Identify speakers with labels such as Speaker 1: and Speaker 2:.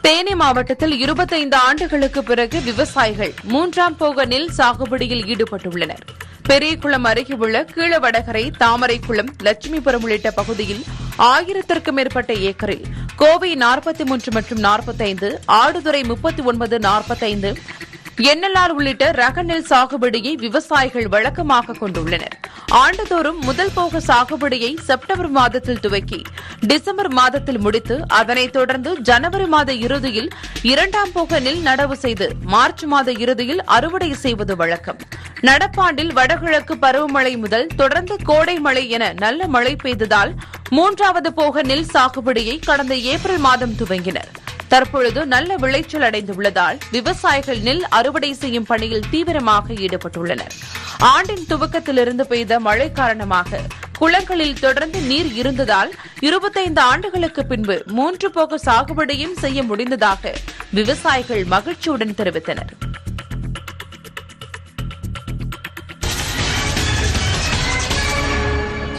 Speaker 1: தேனி மாவட்டத்தில் இருபத்தைந்து ஆண்டுகளுக்கு பிறகு விவசாயிகள் மூன்றாம் போக நெல் சாகுபடியில் ஈடுபட்டுள்ளனர் பெரியகுளம் அருகே உள்ள கீழவடகரை தாமரைக்குளம் லட்சுமிபுரம் உள்ளிட்ட பகுதியில் ஆயிரத்திற்கும் மேற்பட்ட ஏக்கரில் கோவை நாற்பத்தி மூன்று மற்றும் நாற்பத்தைந்து ஆடுதுறை முப்பத்தி ஒன்பது நாற்பத்தைந்து என்எல்ஆர் உள்ளிட்ட ரக நெல் சாகுபடியை விவசாயிகள் வழக்கமாக கொண்டுள்ளனர் ஆண்டுதோறும் முதல் போக சாகுபடியை செப்டம்பர் மாதத்தில் துவக்கி டிசம்பர் மாதத்தில் முடித்து அதனைத் தொடர்ந்து ஜனவரி மாத இறுதியில் இரண்டாம் போக நெல் நடவு செய்து மார்ச் மாத இறுதியில் அறுவடை செய்வது வழக்கம் நடப்பாண்டில் வடகிழக்கு பருவமழை முதல் தொடர்ந்து கோடை மழை என நல்ல மழை பெய்ததால் மூன்றாவது போக நெல் சாகுபடியை கடந்த ஏப்ரல் மாதம் துவங்கினர் தற்பொழுது நல்ல விளைச்சல் அடைந்துள்ளதால் விவசாயிகள் நெல் அறுவடை செய்யும் பணியில் தீவிரமாக ஈடுபட்டுள்ளனர் ஆண்டின் துவக்கத்திலிருந்து பெய்த மழை காரணமாக குளங்களில் தொடர்ந்து நீர் இருந்ததால் இருபத்தைந்து ஆண்டுகளுக்கு பின்பு மூன்று போக சாகுபடியும் செய்ய முடிந்ததாக விவசாயிகள் மகிழ்ச்சியுடன் தெரிவித்தனர்